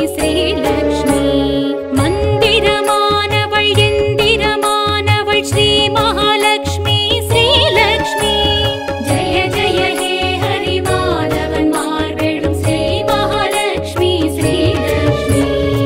ஸ்ரீலக்ஷ்மி மந்திரமானவள் எந்திரமானவள் ஸ்ரீ மகாலட்சுமி ஸ்ரீலக்ஷ்மி ஜெய ஜெய ஹே ஹரி மாதவன் மார்பெழும் ஸ்ரீ மகாலட்சுமி ஸ்ரீலக்ஷ்மி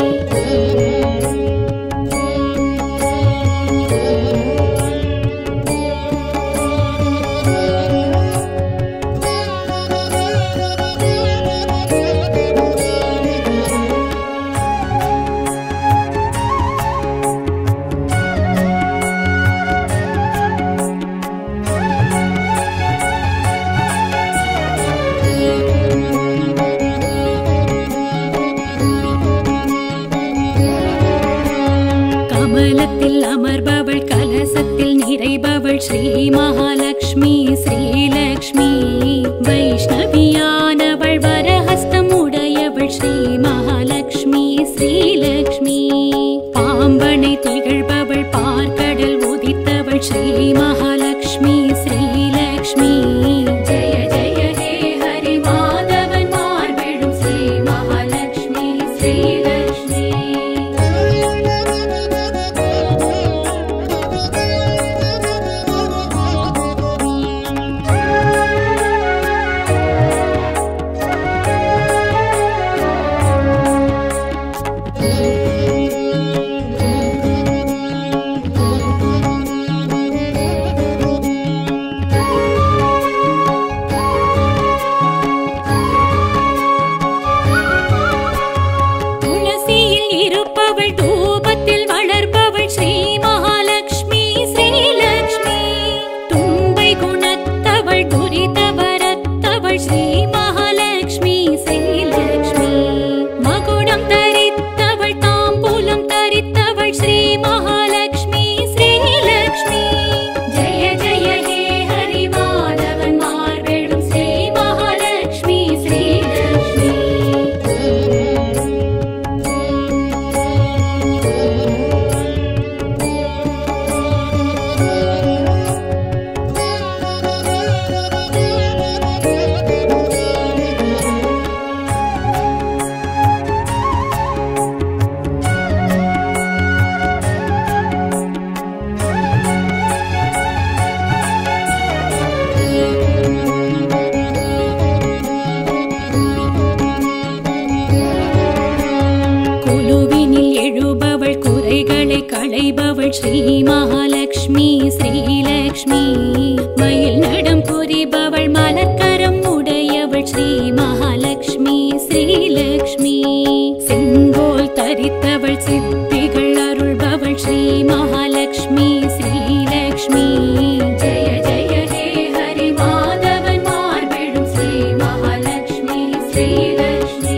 கமலத்தில் அமர்பவள் கலசத்தில் நிறைபவள் ஸ்ரீ மகாலட்சுமி ஸ்ரீலக்ஷ்மி வைஷ்ணவியானவள் வரஹஸ்தம் உடையவள் ஸ்ரீ மகாலட்சுமி ஸ்ரீலக்ஷ்மி பாம்பனை திகழ்பவள் பார்க்கடல் உதித்தவள் ஸ்ரீ மகாலட்சுமி ஸ்ரீலக்ஷ்மி ஜெய ஜெய ஹே ஹரி மாதவன் மார்பெழும் ஸ்ரீ மகாலட்சுமி ஸ்ரீலக்ஷ்மி துளசியில் இருப்பவள் தூபத்தில் வளர்ப்பவள் ஸ்ரீ மகாலட்சுமி ஸ்ரீலக்ஷ்மி தும்பை குணத்தவள் துரிதவரத்தவள் ஸ்ரீ மகாலட்சுமி ஸ்ரீலக்ஷ்மி மகுடம் தரித்தவள் தாம்பூலம் தரித்தவள் ஸ்ரீ மகாலட்சுமி ஸ்ரீலக்ஷ்மி ஜெய ஜெய ஹே ஹரி மாதவன் மார்பெழும் ஸ்ரீ மகாலட்சுமி ஸ்ரீலக்ஷ்மி குழுவினில் எழுபவள் குறைகளை களைபவள் ஸ்ரீ மகாலட்சுமி ஸ்ரீலக்ஷ்மி மயில் நடம் புரிபவள் மலர்கரம் உடையவள் ஸ்ரீ மகாலட்சுமி ஸ்ரீலக்ஷ்மி செங்கோல் தரித்தவள் சித்திகள் அருள்பவள் ஸ்ரீ மகாலட்சுமி ஸ்ரீலக்ஷ்மி ஜெய ஜெய ஹே ஹரி மாதவன் மார்பெழும் ஸ்ரீ மகாலட்சுமி ஸ்ரீலக்ஷ்மி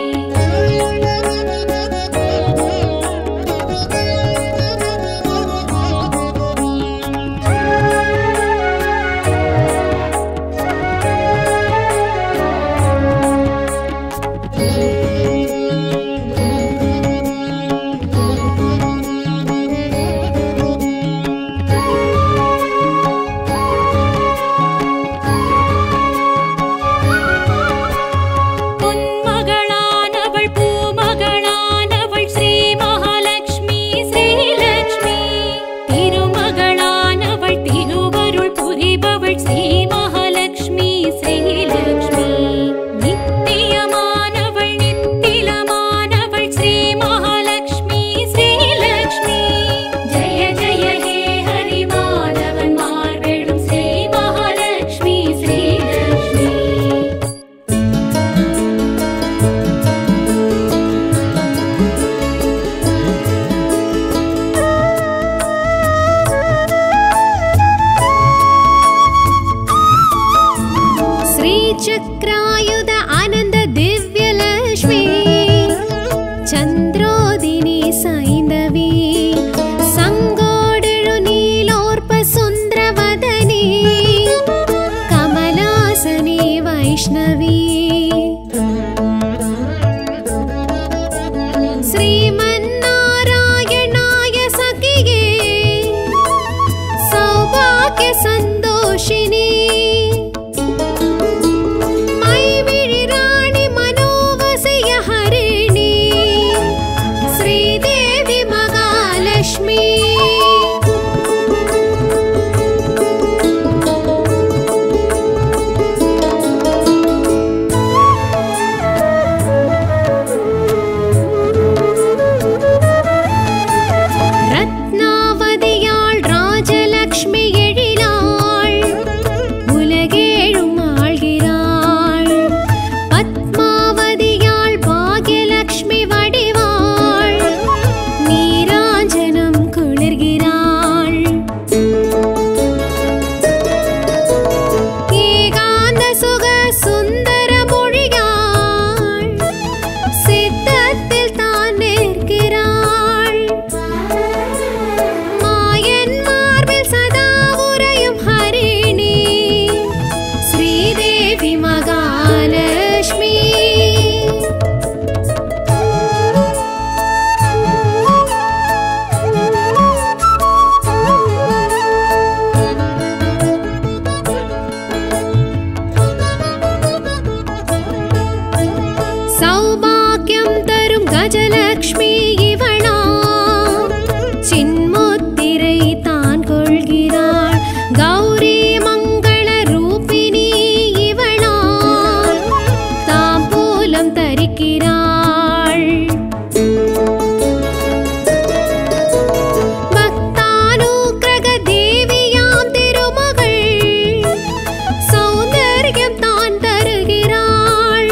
பொன்மகளானவள் பூமகளானவள் ஸ்ரீ மகாலட்சுமி ஸ்ரீலக்ஷ்மி திருமகளானவள் திருவருள் புரிபவள் ஸ்ரீ மகாலட்சுமி ஸ்ரீலக்ஷ்மி நித்தியமானவள் நித்திலமானவள் ஸ்ரீ மகாலட்சுமி ஸ்ரீலக்ஷ்மி ஜெய ஜெய ஹே ஹரி மாதவன் மார்பெழும் ஸ்ரீ மகாலட்சுமி ஸ்ரீலக்ஷ்மி श्रीचक्रायुध आनन्द दिव्यलक्ष्मी चन्द्रोदिनी सैन्दवी सङ्गोडळु नीलोर्पसुन्द्रवदनी कमलासनी वैष्णवी श्रीमन्नारायणाय सखिये सौभाग्य सन्तोषिणी मैविळि राणि मनोवसय हरिणी கஜலக்ஷ்மி இவளா சின்முத்திரை தான் கொள்கிறாள் கௌரி மங்கள ரூபிணி இவளா தாம்பூலம் தரிக்கிறாள் பக்தானுக்கிரக தேவியாம் திருமகள் சௌந்தர்யம் தான் தருகிறாள்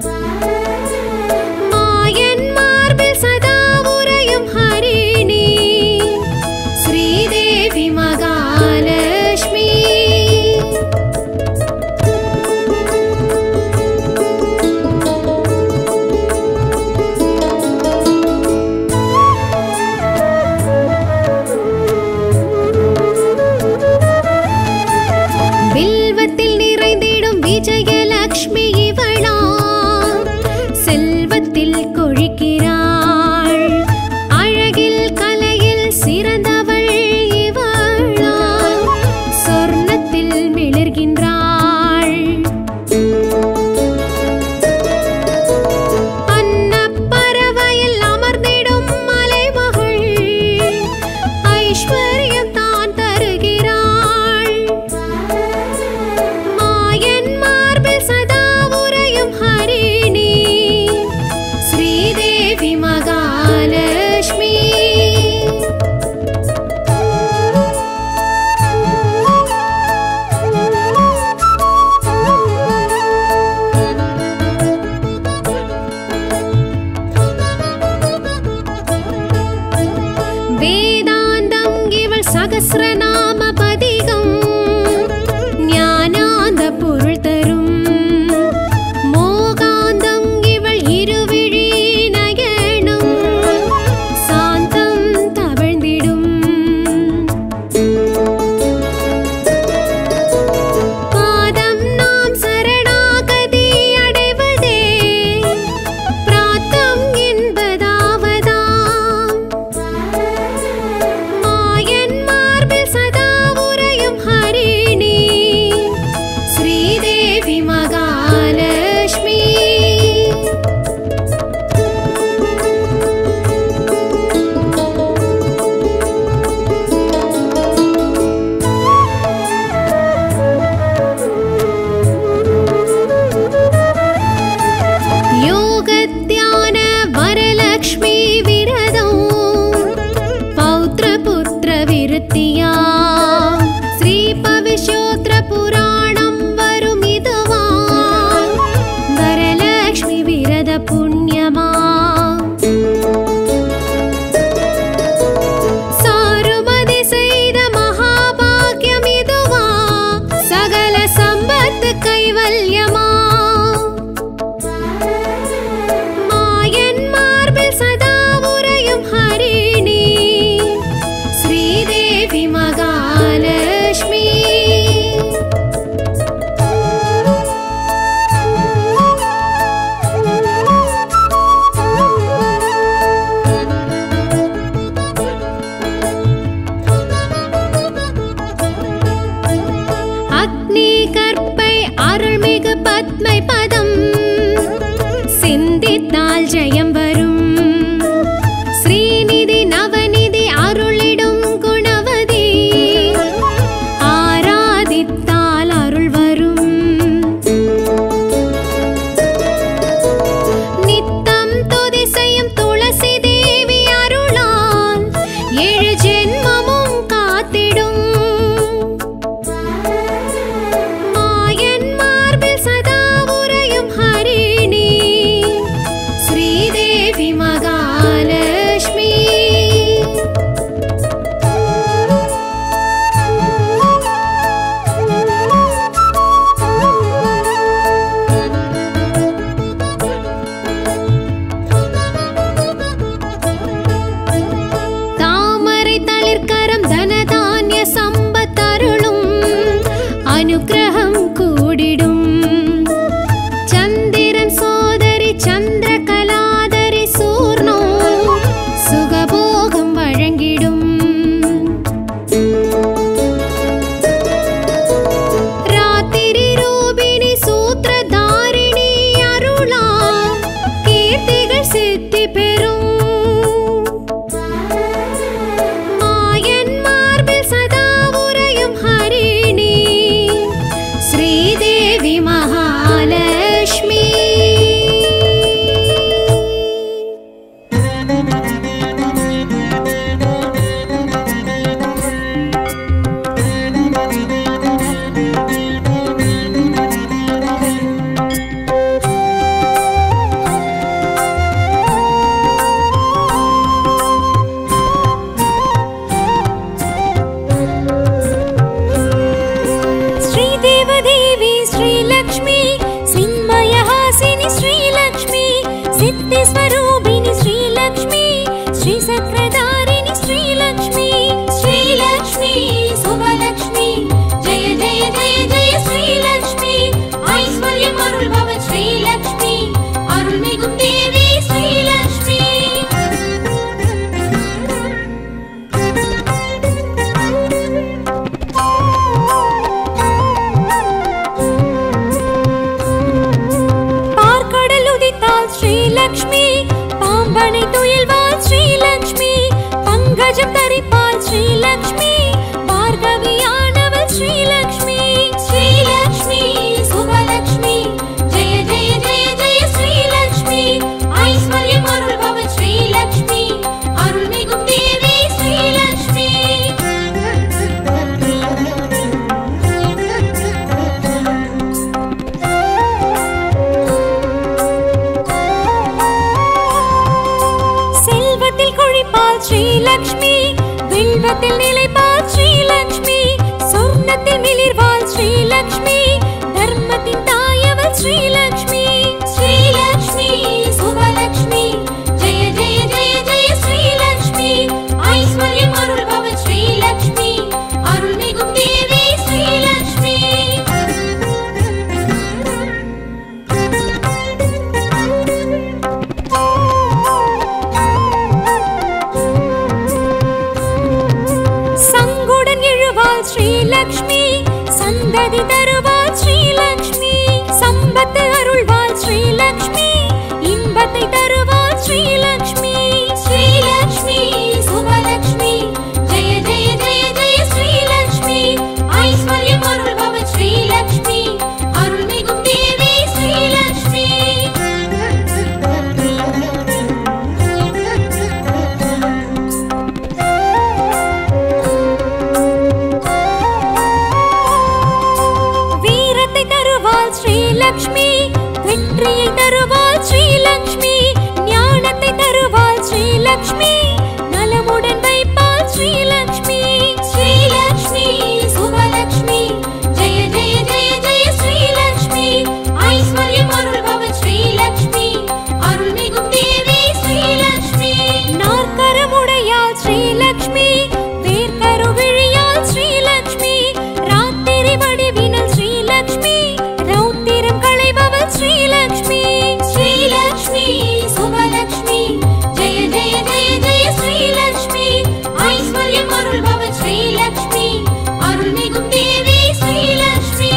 மாயன் மார்பில் சதா உறையும் ஹரிணி ஸ்ரீதேவி மகாலட்சுமி வில்வத்தில் நிறைந்திடும் விஜயலக்ஷ்மி இவளா செல்வத்தில் கொழிக்கிறாள் அழகில் கலையில் சிறந்தவள் இவளா சொர்ணத்தில் மிளர்கின்றாள் அன்னப்பறவையில் அமர்ந்திடும் மலைமகள் ஐஸ்வர்யம் தான் தருகிறாள் மாயன் மார்பில் சதா உறையும் ஹரிணி ஸ்ரீதேவி மகாலட்சுமி வேதாந்தம் இவள் சகசிரநாம பதிகம் ஞானாந்த பொருள் தரும் மோகாந்தம் இவள் இருவிழி நயனம் சாந்தம் தவழ்ந்திடும் பாதம் நாம் சரணாகதி அடைவதே பிராத்தம் என்பதாவதாம் மாயன் மார்பில் சதா உறையும் ஹரிணி ஸ்ரீதேவி மகாலட்சுமி யோகத்யான வரலக்ஷ்மி விரதம் பௌத்திரபுத்திர விருத்தியா ஸ்ரீ பவிஷ்யோத்திர புராணம் வரும் இதுவா வரலக்ஷ்மி விரத புண்ணியமா சாருமதி செய்த மகாபாகியம் இதுவா சகல சம்பத்து கைவல்யமா மாயன் மார்பில் சதா உறையும் ஹரிணி ஸ்ரீதேவி மகாலட்சுமி அக்னி கற்பை அருள்மிகு பத்மை பதம் சிந்தித்தால் ஜெயம் வரும் ஸ்ரீநிதி நவநிதி அருளிடும் குணவதி ஆராதித்தால் அருள் வரும் நித்தம் துதி செய்யும் துளசி தேவி அருளால் ஏழு ஜென்மமும் காத்திடும் மாயன் மார்பில் சதா உறையும் ஹரிணி ஸ்ரீதேவி மகாலட்சுமி தாமரை தளிர்கரம் தனதானிய சம்பத்தருளும் அனுக்கிரகம் கூடிடும் சந்திரன் சோதரி சந்திர கலாதரி சூர்ண ஸ்ரீலக்ஷ்மி வில்வத்தில் நிலைப்பார் ஸ்ரீலக்ஷ்மி சொர்ணத்தில் மிளிர்வாள் ஸ்ரீலக்ஷ்மி தர்மத்தின் தாயவள் ஸ்ரீலக்ஷ்மி ஸ்ரீலக்ஷ்மி சுபலக்ஷ்மி ஜெய ஜெய ஜெய ஜெய ஸ்ரீலக்ஷ்மி ஐஸ்வர்யம் அருள்பவள் ஸ்ரீலக்ஷ்மி அருள்மிகும் தேவி ஸ்ரீலக்ஷ்மி சங்குடன் எழுவாள் ஸ்ரீலக்ஷ்மி சந்ததி தருவாள் ஸ்ரீலக்ஷ்மி சம்பத்து அருள்வாள் ஸ்ரீலக்ஷ்மி இன்பத்தை தருவாள் ஸ்ரீலக்ஷ்மி ஸ்ரீலக்ஷ்மி சுபலக்ஷ்மி ஜெய ஜெய ஜெய ஜெய ஸ்ரீலக்ஷ்மி ஐஸ்வர்யம் அருள்பவள் ஸ்ரீலக்ஷ்மி அருள்மிகும் தேவி ஸ்ரீலக்ஷ்மி வீரத்தை தருவாள் ஸ்ரீலக்ஷ்மி வெற்றியை தருவாள் ஸ்ரீலக்ஷ்மி ஞானத்தை தருவாள் ஸ்ரீலக்ஷ்மி நலமுடன் வைப்பாள் ஸ்ரீலக்ஷ்மி ஸ்ரீலக்ஷ்மி சுபலக்ஷ்மி ஜெய ஜெய ஜெய ஜெய ஸ்ரீலக்ஷ்மி ஐஸ்வர்யம் அருள்பவள் ஸ்ரீலக்ஷ்மி அருள்மிகும் தேவி ஸ்ரீலக்ஷ்மி நாற்கரமுடையாள் ஸ்ரீலக்ஷ்மி வேர்க்கருவிழியாள் ஸ்ரீலக்ஷ்மி ராத்திரி வடிவினல் ஸ்ரீலக்ஷ்மி ரௌத்திரம் களைபவள் ஸ்ரீலக்ஷ்மி ஸ்ரீலக்ஷ்மி சுபலக்ஷ்மி ஜெய ஜெய ஜெய ஜெய ஸ்ரீலக்ஷ்மி ஐஸ்வர்யம் அருள்பவள் ஸ்ரீலக்ஷ்மி அருள்மிகும் தேவி ஸ்ரீலக்ஷ்மி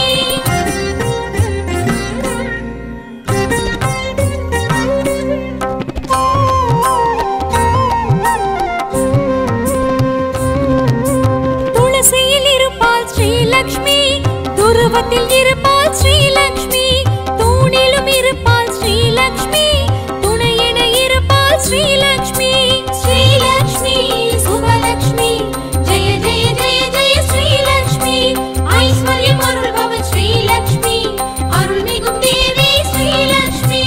துளசியில் இருப்பாள் ஸ்ரீலக்ஷ்மி துருவத்தில் இருப்பாள் ஸ்ரீலக்ஷ்மி தூணிலும் இருப்பாள் ஸ்ரீலக்ஷ்மி துணையென இருப்பாள் ஸ்ரீலக்ஷ்மி ஸ்ரீலக்ஷ்மி சுபலக்ஷ்மி ஜெய ஜெய ஜெய ஜெய ஸ்ரீலக்ஷ்மி ஐஸ்வர்யம் அருள்பவள் ஸ்ரீலக்ஷ்மி அருள்மிகும் தேவி ஸ்ரீலக்ஷ்மி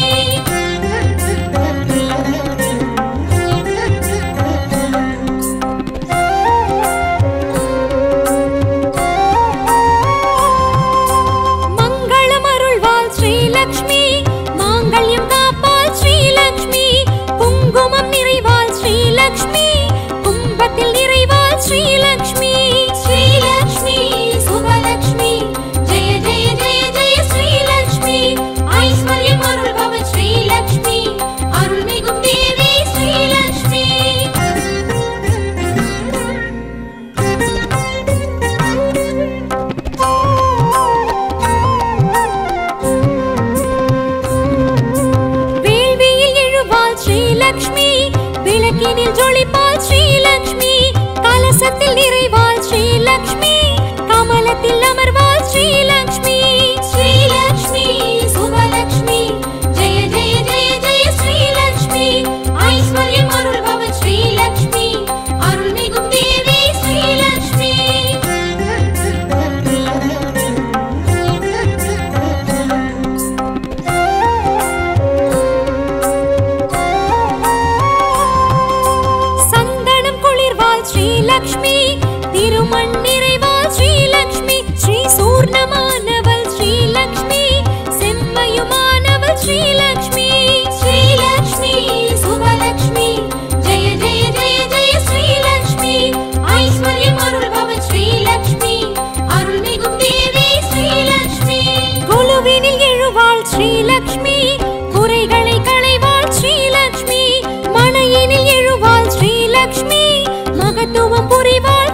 மங்களம் அருள்வாள் ஸ்ரீலக்ஷ்மி மாங்கல்யம் காப்பாள் ஸ்ரீலக்ஷ்மி குங்குமம் நிறைவாள் ஸ்ரீலக்ஷ்மி கும்பத்தில் நிறைவாள் ஸ்ரீலக்ஷ்மி ஸ்ரீலக்ஷ்மி சுபலக்ஷ்மி ஜெய ஜெய ஜெய ஜெய ஸ்ரீலக்ஷ்மி ஐஸ்வர்யம் அருள்பவள் ஸ்ரீலக்ஷ்மி அருள்மிகும் தேவி ஸ்ரீலக்ஷ்மி வேள்வியில் எழுவாள் ஸ்ரீலக்ஷ்மி விளக்கினில் ஜொலிப்பாள் ஸ்ரீலக்ஷ்மி கலசத்தில் நிறைவாள் ஸ்ரீலக்ஷ்மி கமலத்தில் அமர்வாள் ஸ்ரீலக்ஷ்மி ஸ்ரீலக்ஷ்மி சுபலக்ஷ்மி ஜெய ஜெய ஜெய ஜெய ஸ்ரீலக்ஷ்மி ஐஸ்வர்யம் அருள்பவள் ஸ்ரீலக்ஷ்மி அருள்மிகும் தேவி ஸ்ரீலக்ஷ்மி சந்தனம் குளிர்வாள் ஸ்ரீலக்ஷ்மி திருமண் நிறைவாள் ஸ்ரீலக்ஷ்மி ஸ்ரீ சூர்ணமானவள் ஸ்ரீலக்ஷ்மி செம்மையுமானவள் ஸ்ரீலக்ஷ்மி ஸ்ரீலக்ஷ்மி சுபலக்ஷ்மி ஜெய ஜெய ஜெய ஜெய ஸ்ரீலக்ஷ்மி ஐஸ்வர்யம் அருள்பவள் ஸ்ரீலக்ஷ்மி அருள்மிகும் தேவி ஸ்ரீலக்ஷ்மி குழுவினில் எழுவாள் ஸ்ரீலக்ஷ்மி குறைகளை களைவாள் ஸ்ரீலக்ஷ்மி மலையினில் எழுவாள் ஸ்ரீலக்ஷ்மி மகத்துவம் புரிவாள்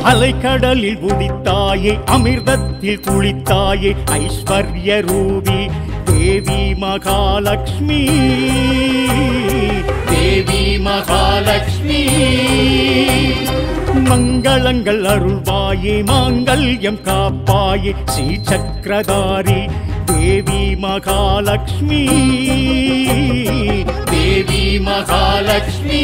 அலைக்கடலில் உதித்தாயே அமிர்தத்தில் குளித்தாயே ஐஸ்வர்ய ரூபி தேவி மகாலட்சுமி தேவி மகாலட்சுமி மங்களங்கள் அருள்வாயே மாங்கல்யம் காப்பாயே ஸ்ரீ சக்கரதாரி தேவி மகாலட்சுமி தேவி மகாலட்சுமி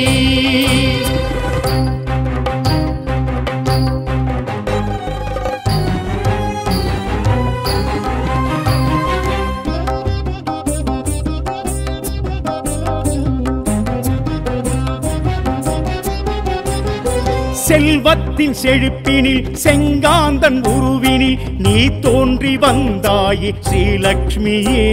செல்வத்தின் செழிப்பினில் செங்காந்தன் உருவினில் நீ தோன்றி வந்தாயே ஸ்ரீலக்ஷ்மியே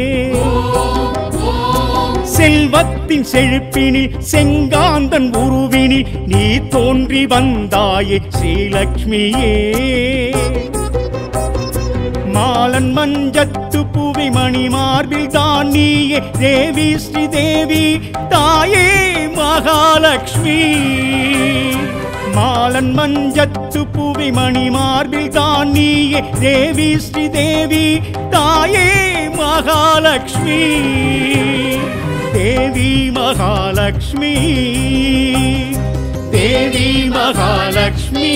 செல்வத்தின் செழிப்பினில் செங்காந்தன் உருவினில் நீ தோன்றி வந்தாயே ஸ்ரீலக்ஷ்மியே மாலன் மஞ்சத்து புவி மணி மார்பில் தான் நீயே தேவி ஸ்ரீ தேவி தாயே மகாலட்சுமி மாலன் மஞ்சத்து புவி மணி மார்பில் தான் நீயே தேவி ஸ்ரீ தேவி தாயே மகாலட்சுமி தேவி மகாலட்சுமி தேவி மகாலட்சுமி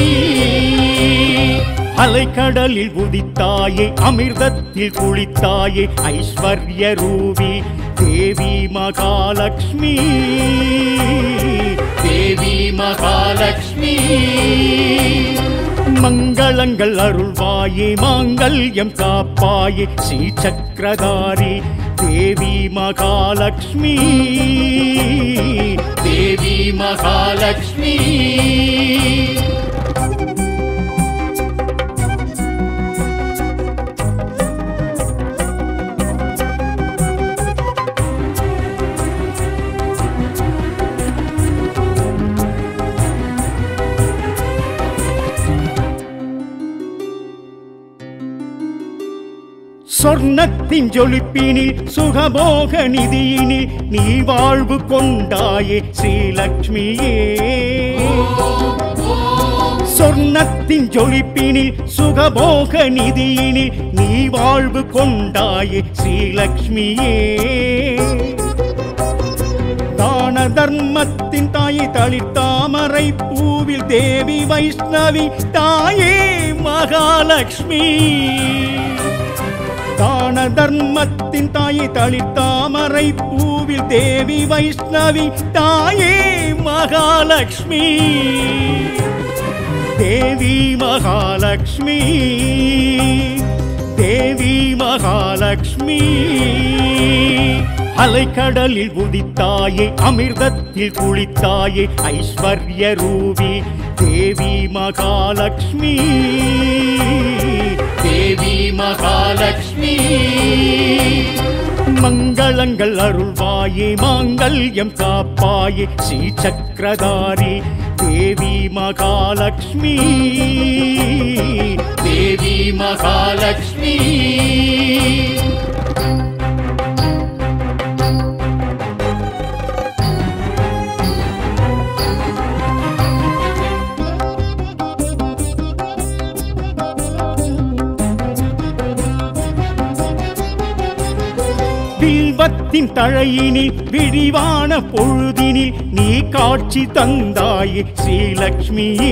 அலைக்கடலில் உதித்தாயே அமிர்தத்தில் குளித்தாயே ஐஸ்வர்ய ரூபி தேவி மகாலட்சுமி தேவி மகாலட்சுமி மங்களங்கள் அருள்வாயே மாங்கல்யம் காப்பாயே ஸ்ரீ சக்கரதாரி தேவி மகாலட்சுமி தேவி மகாலட்சுமி சொர்ணத்தின் ஜொலிப்பினில் சுகபோக நிதியினில் நீ வாழ்வு கொண்டாயே ஸ்ரீலக்ஷ்மியே சொர்ணத்தின் ஜொலிப்பினில் சுகபோக நிதியினில் நீ வாழ்வு கொண்டாயே ஸ்ரீலக்ஷ்மியே தான தர்மத்தின் தாயை தளித்தாமரை பூவில் தேவி வைஷ்ணவி தாயே மகாலட்சுமி தான தர்மத்தின் தாயை தளித்தாமரை பூவில் தேவி வைஷ்ணவி தாயே மகாலட்சுமி தேவி மகாலட்சுமி தேவி மகாலட்சுமி அலைக்கடலில் உதித்தாயே அமிர்தத்தில் குளித்தாயே ஐஸ்வர்ய ரூபி தேவி மகாலட்சுமி தேவி மகாலட்சுமி மங்களங்கள் அருள்வாயே மாங்கல்யம் காப்பாயே ஸ்ரீ சக்கரதாரி தேவி மகாலட்சுமி தேவி மகாலட்சுமி வில்வத்தின் தழையினில் விரிவான பொழுதினில் நீ காட்சி தந்தாயே ஸ்ரீலக்ஷ்மியே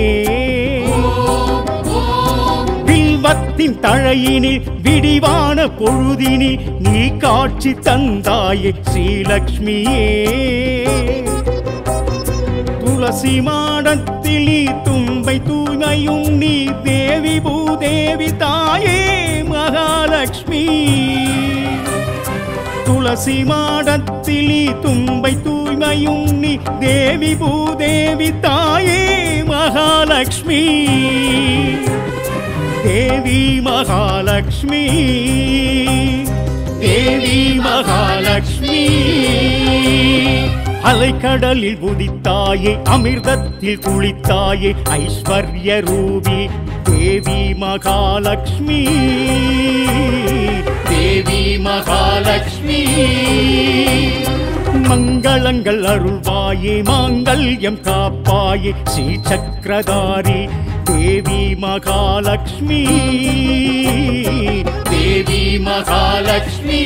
வில்வத்தின் தழையினில் விரிவான பொழுதினில் நீ காட்சி தந்தாயே ஸ்ரீலக்ஷ்மியே துளசி மாடத்தில் நீ தும்பை தூய்மையும் நீ தேவி பூதேவி தாயே மகாலட்சுமி துளசி மாடத்தில் நீ தும்பை தூய்மையும் நீ தேவி பூதேவி தாயே மகாலட்சுமி தேவி மகாலட்சுமி தேவி மகாலட்சுமி அலைக்கடலில் உதித்தாயே அமிர்தத்தில் குளித்தாயே ஐஸ்வர்ய ரூபி தேவி மகாலட்சுமி தேவி மகாலட்சுமி மங்களங்கள் அருள்வாயே மாங்கல்யம் காப்பாயே ஸ்ரீ சக்கரதாரி தேவி மகாலட்சுமி தேவி மகாலட்சுமி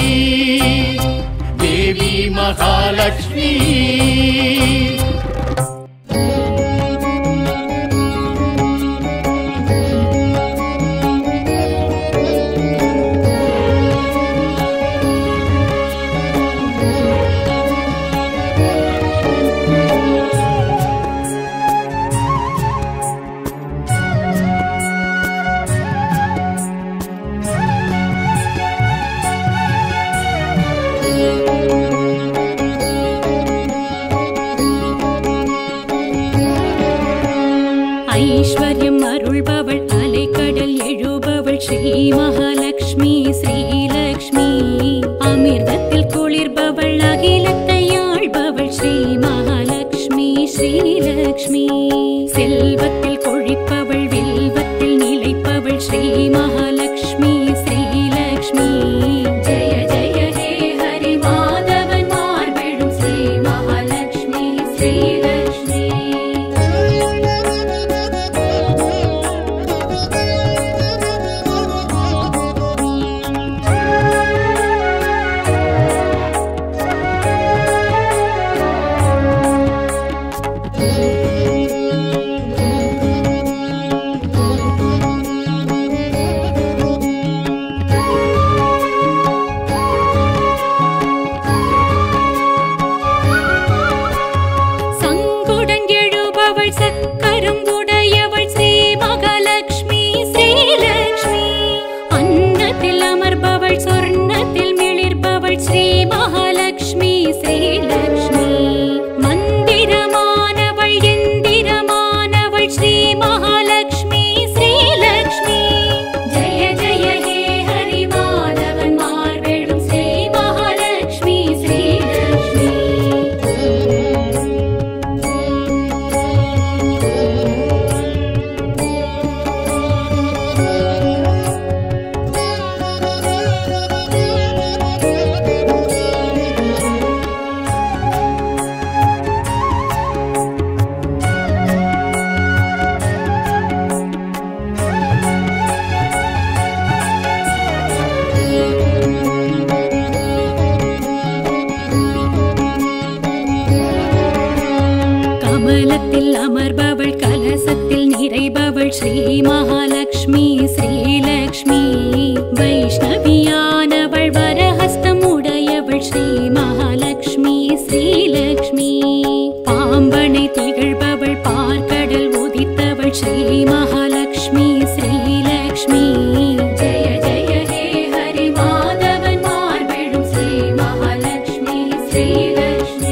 தேவி மகாலட்சுமி ஐஸ்வர்யம் அருள்பவள் அலைக்கடல் எழுபவள் ஸ்ரீ மகாலட்சுமி ஸ்ரீலக்ஷ்மி அமிர்தத்தில் குளிர்பவள் அகிலத்தை ஆள்பவள் ஸ்ரீ மகாலட்சுமி ஸ்ரீலக்ஷ்மி செல்வத்தில் கொழிப்பவள் வில்வத்தில் நிலைப்பவள் ஸ்ரீ மகாலட்சுமி ஸ்ரீலக்ஷ்மி ஜெய ஜெய ஹே ஹரி மாதவன் மார்பெழும் ஸ்ரீ மகாலட்சுமி ஸ்ரீலக்ஷ்மி சங்குடன் எழுபவள் சக்கரம் உடையவள் ஸ்ரீ மகாலட்சுமி ஸ்ரீலக்ஷ்மி அன்னத்தில் அமர்பவள் சொர்ணத்தில் மிளிர்பவள் ஸ்ரீ மகாலட்சுமி ஸ்ரீலக்ஷ்மி மந்திரமானவள் எந்திரமானவள் ஸ்ரீ மகாலட்சுமி ஸ்ரீலக்ஷ்மி ஜெய ஜெய ஹே ஹரி மாதவன் மார்பெழும் ஸ்ரீ மகாலட்சுமி ஸ்ரீலக்ஷ்மி கமலத்தில் அமர்பவள் கலசத்தில் நிறைபவள் ஸ்ரீ மகாலட்சுமி ஸ்ரீலக்ஷ்மி வைஷ்ணவியானவள் வரஹஸ்தம் உடையவள் ஸ்ரீ மகாலட்சுமி ஸ்ரீலக்ஷ்மி பாம்பனை திகழ்பவள் பார்க்கடல் உதித்தவள் ஸ்ரீ மகாலட்சுமி ஸ்ரீலக்ஷ்மி ஜெய ஜெய ஹே ஹரி மாதவன் மார்பெழும் ஸ்ரீ மகாலட்சுமி ஸ்ரீலக்ஷ்மி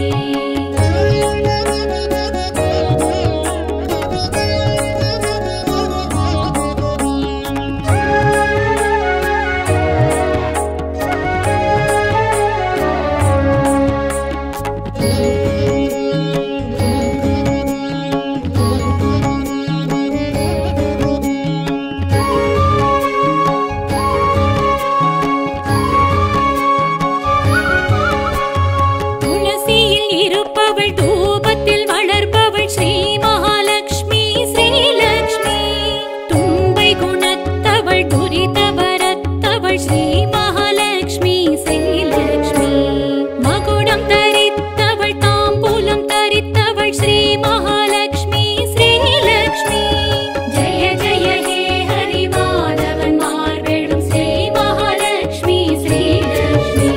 துளசியில் இருப்பவள் தூபத்தில் வளர்ப்பவள் ஸ்ரீ மகாலட்சுமி ஸ்ரீலக்ஷ்மி தும்பை குணத்தவள் துரிதவரத்தவள் ஸ்ரீ மகாலட்சுமி ஸ்ரீலக்ஷ்மி மகுடம் தரித்தவள் தாம்பூலம் தரித்தவள் ஸ்ரீ மகாலட்சுமி ஸ்ரீலக்ஷ்மி ஜெய ஜெய ஹே ஹரி மாதவன் மார்பெழும் ஸ்ரீ மகாலட்சுமி ஸ்ரீலக்ஷ்மி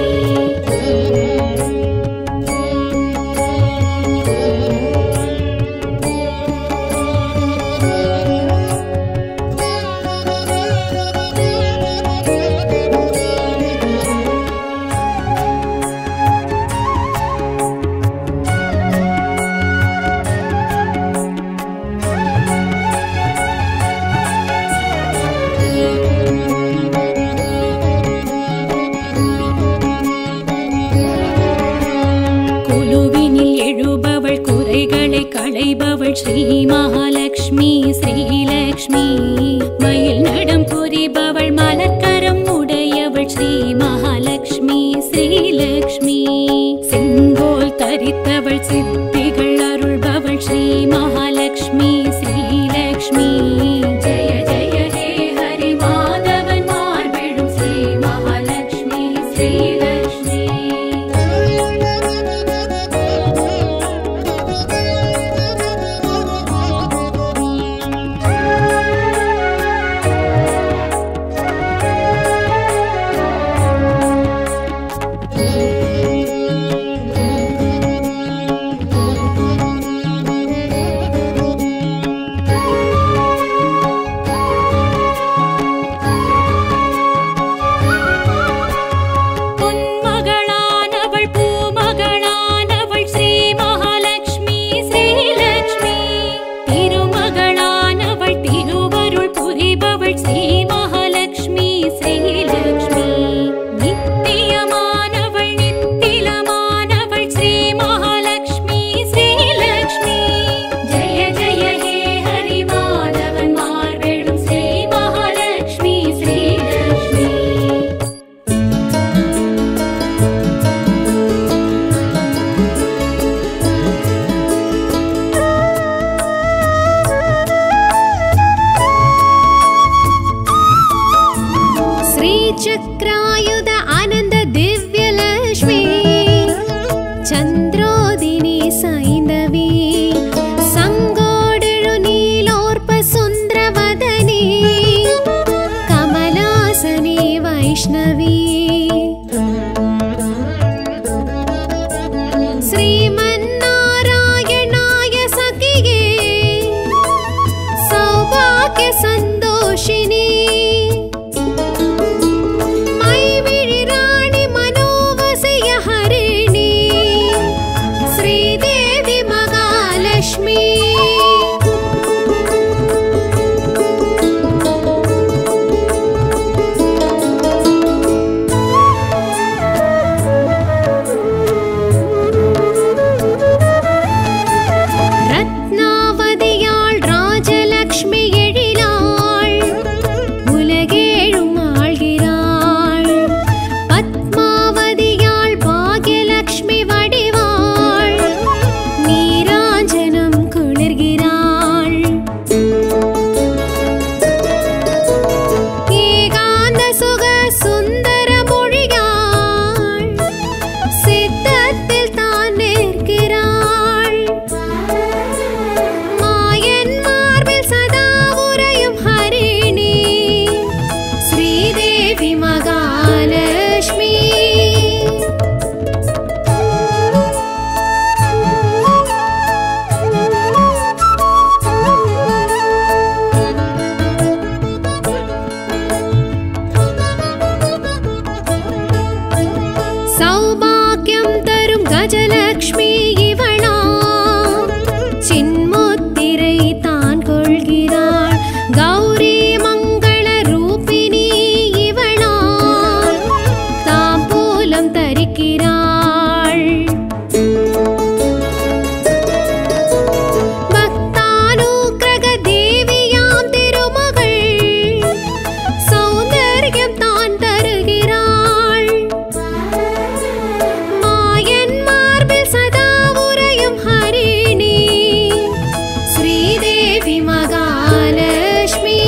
குழுவினில் எழுபவள் குறைகளை களைபவள் ஸ்ரீ மகாலட்சுமி ஸ்ரீலக்ஷ்மி மயில் நடம் புரிபவள் மலர்க்கரம் உடையவள் ஸ்ரீ மகாலட்சுமி ஸ்ரீலக்ஷ்மி செங்கோல் தரித்தவள் சித்திகள் அருள்பவள் ஸ்ரீ மகாலட்சுமி ஸ்ரீலக்ஷ்மி ശ്രീചക്രായുധ അനന്ത ദിവ്യലക്ഷ്മി ചന്ദ്രോദിനി സൈന്ദവി സങ്കോടെഴു നീലോർപ്പ സുന്ദരവദനി കമലാസനി വൈഷ്ണവി ശ്രീമന്നാരായണായ സഖിയേ സൗഭാഗ്യ സന്തോഷിനി മൈവിഴി റാണി മനോവസയ ഹരിണി ശ്രീദേവി മഹാലക്ഷ്മി രത്നാവതിയാൾ രാജലക്ഷ്മി എഴിലാൾ ഉലകേഴും ആൾகிறாள் പത്മാവതിയാൾ ഭാഗ്യലക്ഷ്മി വടിവാൾ നീരാഞ്ജനം കുളിർகிறாள் ஏகாந்த சுக சுந்தர மொழியாள் சித்தத்தில் தான் நிற்கிறாள் மாயன் மார்பில் சதா உறையும் ஹரிணி ஸ்ரீதேவி மகாலட்சுமி சௌபாக்கியம் தரும் கஜலக்ஷ்மி இவளா சின்முத்திரை தான் கொள்கிறாள் கௌரி மங்கள ரூபிணி இவளா தாம்பூலம் தரிக்கிறாள் பக்தானுக்கிரக தேவியாம் திருமகள் சௌந்தர்யம் தான் தருகிறாள் மாயன் மார்பில் சதா உறையும் ஹரிணி ஸ்ரீதேவி மகாலட்சுமி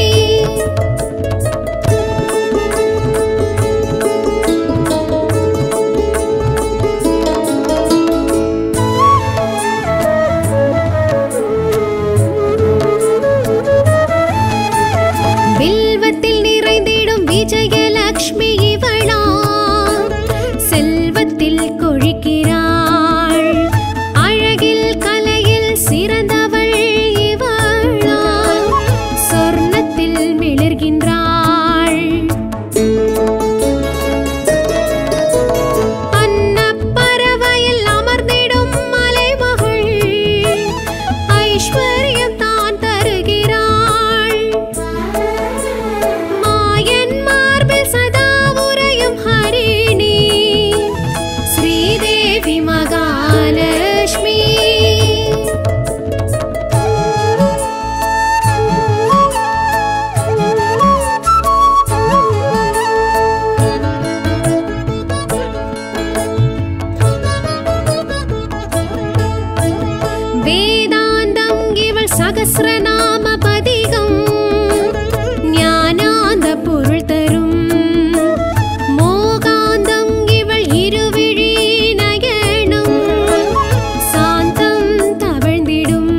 வில்வத்தில் நிறைந்திடும் விஜயலக்ஷ்மி இவளா செல்வத்தில் கொழிக்கிறாள் அழகில் கலையில் சிறந்தவள் இவளா சொர்ணத்தில் மிளர்கின்றாள் அன்னப்பறவையில் அமர்ந்திடும் மலைமகள் ஐஸ்வர்யம் தான் தருகிறாள் மாயன் மார்பில் சதா உறையும் ஹரிணி ஸ்ரீதேவி மகாலட்சுமி வேதாந்தம் இவள் சகசிரநாம பதிகம் ஞானாந்த பொருள் தரும் மோகாந்தம் இவள் இருவிழி நயனம் சாந்தம் தவழ்ந்திடும்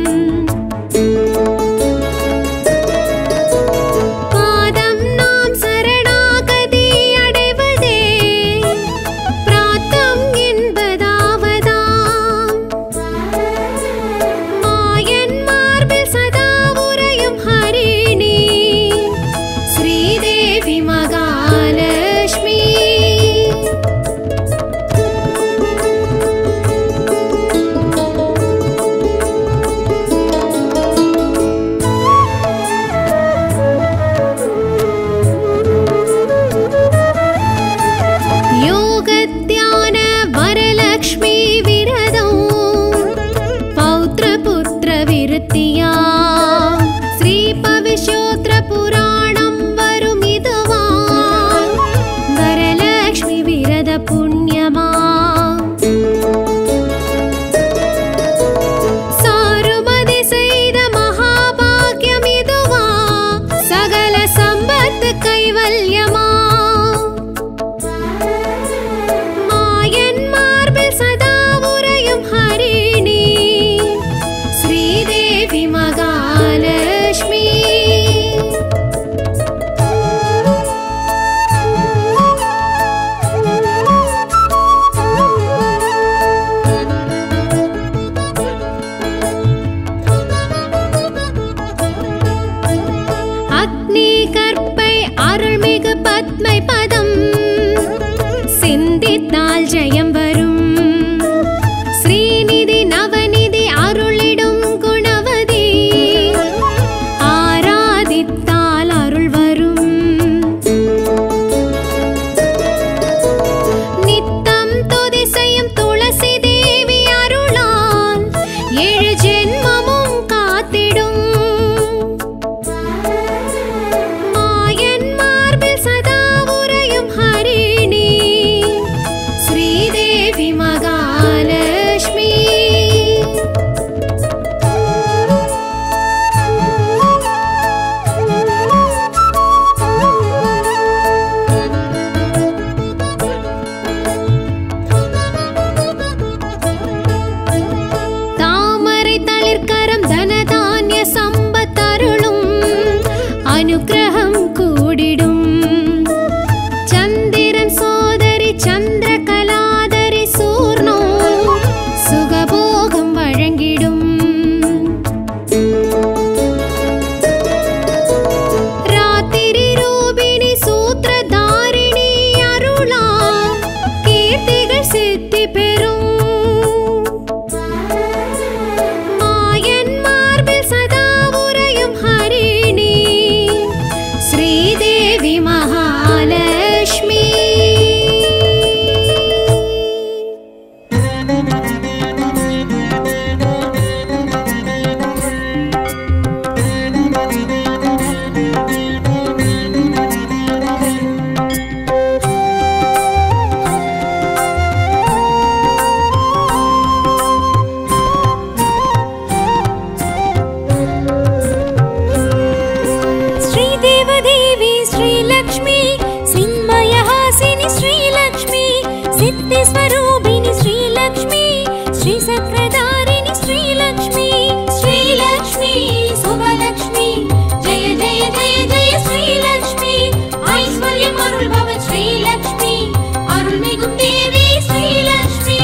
பாதம் நாம் சரணாகதி அடைவதே பிராத்தம் என்பதாவதாம் மாயன் மார்பில் சதா உறையும் ஹரிணி ஸ்ரீதேவி மகாலட்சுமி யோகத்யான வரலக்ஷ்மி விரதம் பௌத்திரபுத்திர விருத்தியா ஸ்ரீ பவிஷோத்ர புராணம் வரும் இதுவா देवी महालक्ष्मी श्रीदेवदेवी श्रीलक्ष्मी सिन्मयहासिनि श्रीलक्ष्मी सिद्धिस्वरूपिणि श्रीलक्ष्मी श्रीसक्रधारिणि श्रीलक्ष्मी श्रीलक्ष्मी शुभलक्ष्मी जय जय जय जय श्रीलक्ष्मी ऐश्वर्यम् अरुள்பவ श्रीलक्ष्मी அருள்மிகும் தேவி ஸ்ரீலக்ஷ்மி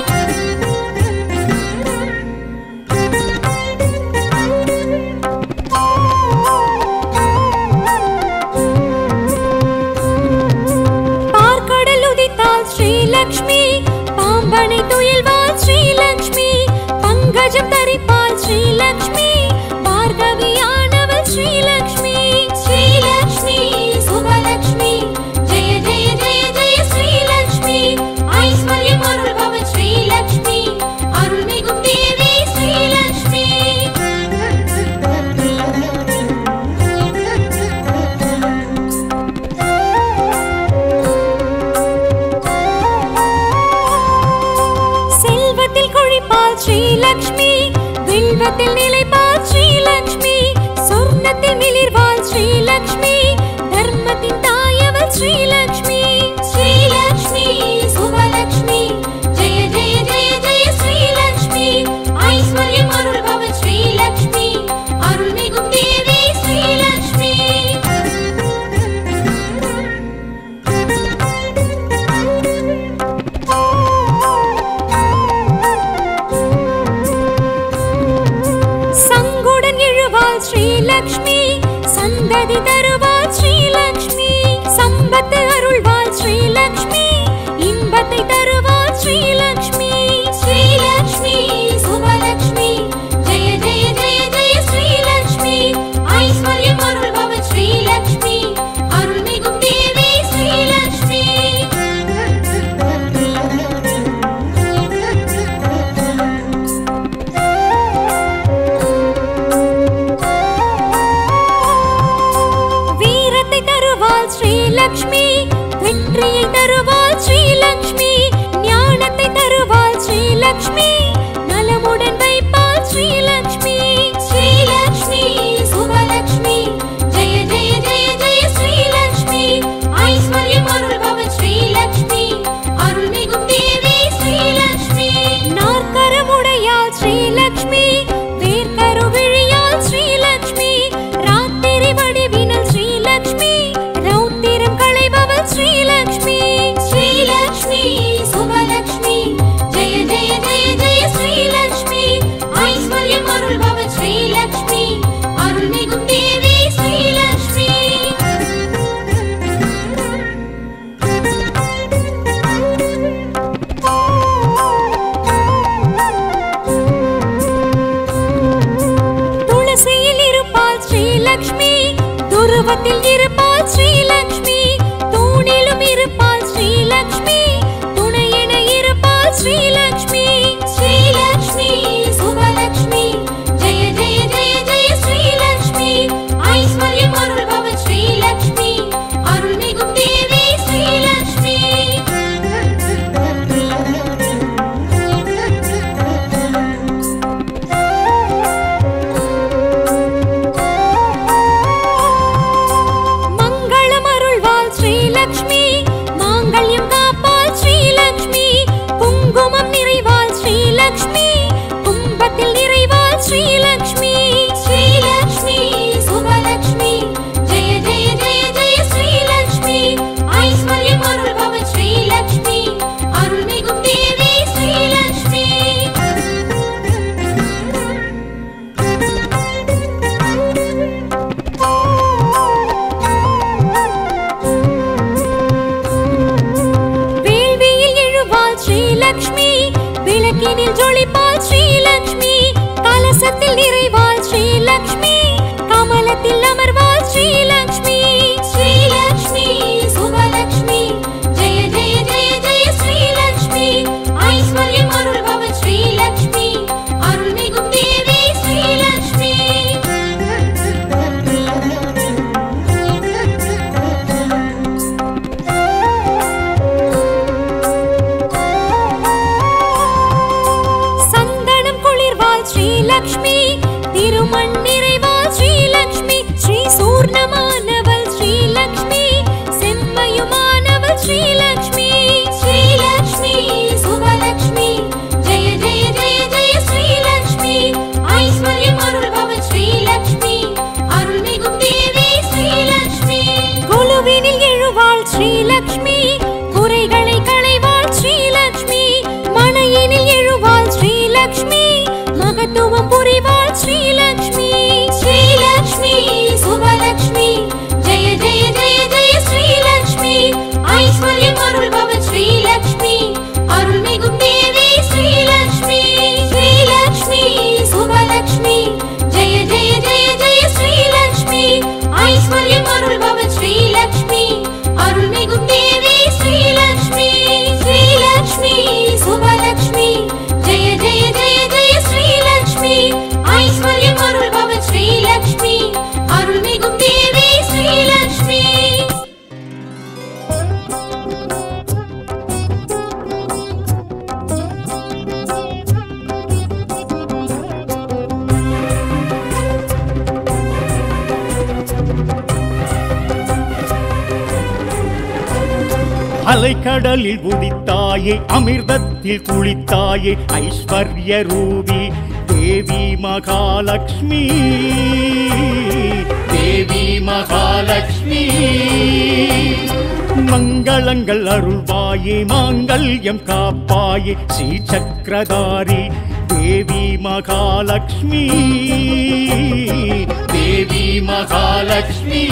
பார்க்கடல் உதித்தாள் ஸ்ரீலக்ஷ்மி பாம்பனை துயில்வாள் ஸ்ரீலக்ஷ்மி பங்கஜம் தரிப்பாள் ஸ்ரீலக்ஷ்மி பார்கவியானவள் ஸ்ரீலக்ஷ்மி ஸ்ரீலக்ஷ்மி சுபலக்ஷ்மி ஜெய ஜெய ஜெய ஜெய ஸ்ரீலக்ஷ்மி ஐஸ்வர்யம் அருள்பவள் ஸ்ரீலக்ஷ்மி அருள்மிகும் தேவி ஸ்ரீலக்ஷ்மி செல்வத்தில் கொழிப்பாள் ஸ்ரீலக்ஷ்மி வில்வத்தில் நிலைப்பாள் ஸ்ரீலக்ஷ்மி சொர்ணத்தில் மிளிர்வாள் ஸ்ரீலக்ஷ்மி தர்மத்தின் தாயவள் ஸ்ரீலக்ஷ்மி ஸ்ரீலக்ஷ்மி சுபலக்ஷ்மி ஜெய ஜெய ஜெய ஜெய ஸ்ரீலக்ஷ்மி ஐஸ்வர்யம் அருள்பவள் ஸ்ரீலக்ஷ்மி அருள்மிகும் தேவி ஸ்ரீலக்ஷ்மி சங்குடன் எழுவாள் ஸ்ரீலக்ஷ்மி சந்ததி தருவாள் ஸ்ரீலக்ஷ்மி சம்பத்து அருள்வாள் ஸ்ரீலக்ஷ்மி இன்பத்தை தருவாள் ஸ்ரீலக்ஷ்மி ஸ்ரீலக்ஷ்மி சுபலக்ஷ்மி ஜெய ஜெய ஜெய ஜெய ஸ்ரீலக்ஷ்மி ஐஸ்வர்யம் அருள்பவள் ஸ்ரீலக்ஷ்மி அருள்மிகும் தேவி ஸ்ரீலக்ஷ்மி வீரத்தை தருவாள் ஸ்ரீலக்ஷ்மி வெற்றியை தருவாள் ஸ்ரீலக்ஷ்மி ஞானத்தை தருவாள் ஸ்ரீலக்ஷ்மி நலமுடன் வைப்பாள் ஸ்ரீலக்ஷ்மி ஸ்ரீலக்ஷ்மி சுபலக்ஷ்மி ஜெய ஜெய ஜெய ஜெய ஸ்ரீலக்ஷ்மி ஐஸ்வர்யம் அருள்பவள் ஸ்ரீலக்ஷ்மி அருள்மிகும் தேவி ஸ்ரீலக்ஷ்மி நாற்கரமுடையாள் ஸ்ரீலக்ஷ்மி வேர்க்கருவிழியாள் ஸ்ரீலக்ஷ்மி ராத்திரி வடிவினல் ஸ்ரீலக்ஷ்மி ரௌத்திரம் களைபவள் ஸ்ரீலக்ஷ்மி ஸ்ரீலக்ஷ்மி சுபலக்ஷ்மி ஜெய ஜெய ஜெய ஜெய ஸ்ரீலக்ஷ்மி ஐஸ்வர்யம் அருள்பவள் ஸ்ரீலக்ஷ்மி அருள்மிகும் தேவி ஸ்ரீலக்ஷ்மி துளசியில் இருப்பாள் ஸ்ரீலக்ஷ்மி துருவத்தில் இருப்பாள் ஸ்ரீலக்ஷ்மி தூணிலும் இருப்பாள் ஸ்ரீலக்ஷ்மி துணையென இருப்பாள் ஸ்ரீலக்ஷ்மி ஸ்ரீலக்ஷ்மி சுபலக்ஷ்மி ஜெய ஜெய ஜெய ஜெய ஸ்ரீலக்ஷ்மி ஐஸ்வர்யம் அருள்பவள் ஸ்ரீலக்ஷ்மி அருள்மிகும் தேவி ஸ்ரீலக்ஷ்மி மங்களம் அருள்வாள் ஸ்ரீலக்ஷ்மி மாங்கல்யம் காப்பாள் ஸ்ரீலக்ஷ்மி குங்குமம் நிறைவாள் ஸ்ரீலக்ஷ்மி கும்பத்தில் நிறைவாள் ஸ்ரீலக்ஷ்மி ஸ்ரீலக்ஷ்மி சுபலக்ஷ்மி ஜெய ஜெய ஜெய ஜெய ஸ்ரீலக்ஷ்மி ஐஸ்வர்யம் அருள்பவள் ஸ்ரீலக்ஷ்மி அருள்மிகும் தேவி ஸ்ரீலக்ஷ்மி வேள்வியில் எழுவாள் ஸ்ரீலக்ஷ்மி விளக்கினில் ஜொலிப்பாள் ஸ்ரீலக்ஷ்மி கலசத்தில் நிறைவாள் ஸ்ரீலக்ஷ்மி கமலத்தில் அமர்வாள் ஸ்ரீலக்ஷ்மி ஸ்ரீலக்ஷ்மி எழுவாள் ஸ்ரீலக்ஷ்மி குறைகளை களைவாள் ஸ்ரீலக்ஷ்மி மனையினில் எழுவாள் ஸ்ரீலக்ஷ்மி மகத்துவம் புரிவாள் ஸ்ரீலக்ஷ்மி ஸ்ரீலக்ஷ்மி சுபலக்ஷ்மி ஜெய ஜெய ஜெய ஜெய ஸ்ரீலக்ஷ்மி ஐஸ்வர்யம் அருள்பவள் ஸ்ரீலக்ஷ்மி அருள்மிகும் தேவி ஸ்ரீலக்ஷ்மி ஸ்ரீலக்ஷ்மி சுபலக்ஷ்மி ஜெய ஜெய ஜெய ஜெய ஸ்ரீலக்ஷ்மி ஐஸ்வர்யம் அருள்பவள் ஸ்ரீலக்ஷ்மி அருள்மிகும் தேவி ஸ்ரீலக்ஷ்மி ஸ்ரீலக்ஷ்மி சுபலக்ஷ்மி ஜெய ஜெய ஜெய ஜெய ஸ்ரீலக்ஷ்மி ஐஸ்வர்யம் அருள்பவள் ஸ்ரீலக்ஷ்மி அருள்மிகும் தேவி ஸ்ரீலக்ஷ்மி அலைக்கடலில் உதித்தாயே அமிர்தத்தில் குளித்தாயே ஐஸ்வர்ய ரூபி தேவி மகாலட்சுமி தேவி மகாலட்சுமி மங்களங்கள் அருள்வாயே மாங்கல்யம் காப்பாயே ஸ்ரீ சக்கரதாரி தேவி மகாலட்சுமி தேவி மகாலட்சுமி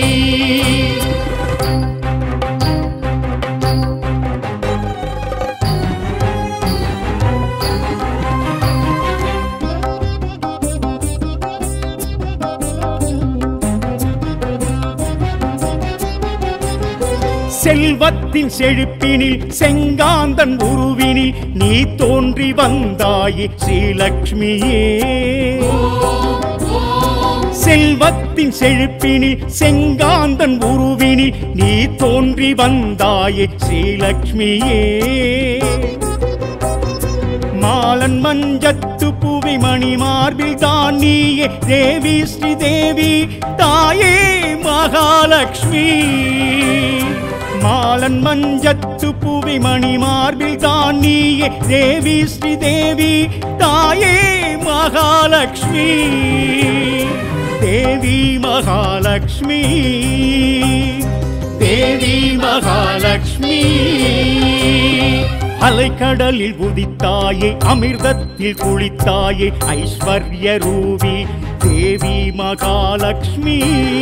செல்வத்தின் செழிப்பினில் செங்காந்தன் உருவினில் நீ தோன்றி வந்தாயே ஸ்ரீலக்ஷ்மியே செல்வத்தின் செழிப்பினில் செங்காந்தன் உருவினில் நீ தோன்றி வந்தாயே ஸ்ரீலக்ஷ்மியே மாலன் மஞ்சத்து புவி மணி மார்பில் தான் நீயே தேவி ஸ்ரீ தேவி தாயே மகாலட்சுமி மாலன் மஞ்சத்து புவி மணி மார்பில் தான் நீயே தேவி ஸ்ரீ தேவி தாயே மகாலட்சுமி தேவி மகாலட்சுமி தேவி மகாலட்சுமி அலைக்கடலில் உதித்தாயே அமிர்தத்தில் குளித்தாயே ஐஸ்வர்ய ரூபி தேவி மகாலட்சுமி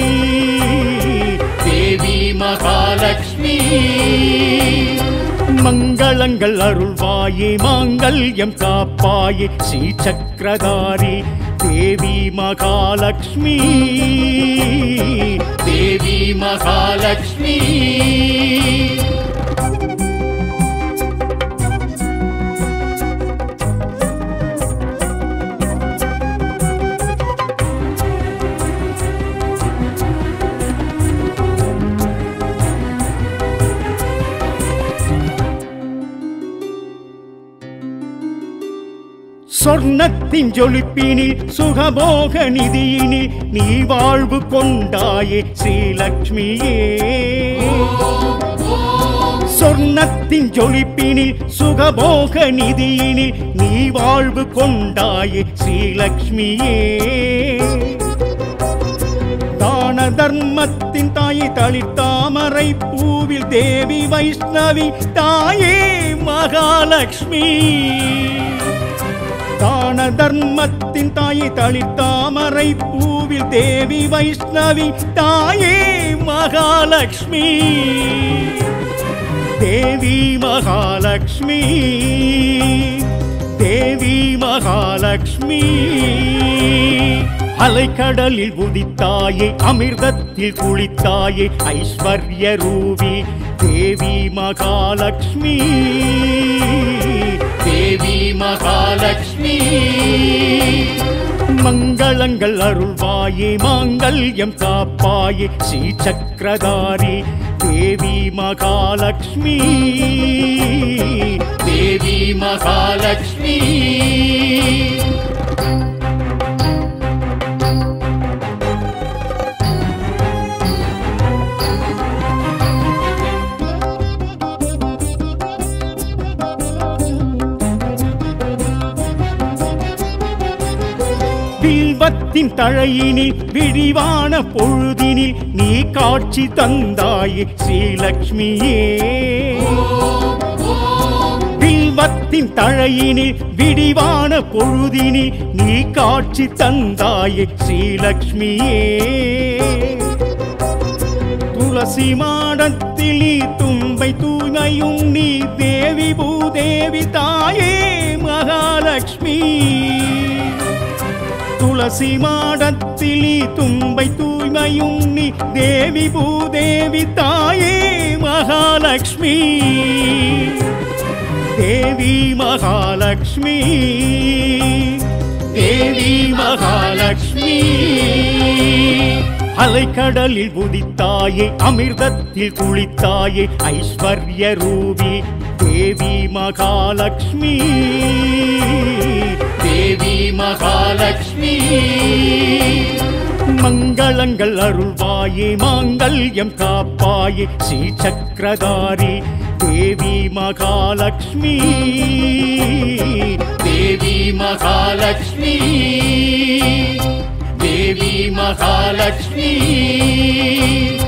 தேவி மகாலட்சுமி மங்களங்கள் அருள்வாயே மாங்கல்யம் காப்பாயே ஸ்ரீ சக்கரதாரி தேவி மகாலட்சுமி தேவி மகாலட்சுமி சொர்ணத்தின் ஜொலிப்பினில் சுகபோக நிதியினில் நீ வாழ்வு கொண்டாயே ஸ்ரீலக்ஷ்மியே சொர்ணத்தின் ஜொலிப்பினில் சுகபோக நிதியினில் நீ வாழ்வு கொண்டாயே ஸ்ரீலக்ஷ்மியே தான தர்மத்தின் தாயை தளித்தாமரை பூவில் தேவி வைஷ்ணவி தாயே மகாலட்சுமி தான தர்மத்தின் தாயை தளித்தாமரை பூவில் தேவி வைஷ்ணவி தாயே மகாலட்சுமி தேவி மகாலட்சுமி தேவி மகாலட்சுமி அலைக்கடலில் உதித்தாயே அமிர்தத்தில் குளித்தாயே ஐஸ்வர்ய ரூபி தேவி மகாலட்சுமி தேவி மகாலட்சுமி மங்களங்கள் அருள்வாயே மாங்கல்யம் காப்பாயே ஸ்ரீ சக்கரதாரி தேவி மகாலட்சுமி தேவி மகாலட்சுமி வில்வத்தின் தழையினில் விரிவான பொழுதினில் நீ காட்சி தந்தாயே ஸ்ரீலக்ஷ்மியே வில்வத்தின் தழையினில் விடிவான பொழுதினில் நீ காட்சி தந்தாயே ஸ்ரீலக்ஷ்மியே துளசி மாடத்தில் நீ தும்பை தூய்மையும் நீ தேவி பூதேவி தாயே மகாலட்சுமி துளசி மாடத்தில் நீ தும்பை தூய்மையும் நீ தேவி பூதேவி தாயே மகாலட்சுமி தேவி மகாலட்சுமி தேவி மகாலட்சுமி அலைக்கடலில் உதித்தாயே அமிர்தத்தில் குளித்தாயே ஐஸ்வர்ய ரூபி தேவி மகாலட்சுமி தேவி மகாலட்சுமி மங்களங்கள் அருள்வாயே மாங்கல்யம் காப்பாயே ஸ்ரீ சக்கரதாரி தேவி மகாலட்சுமி தேவி மகாலட்சுமி தேவி மகாலட்சுமி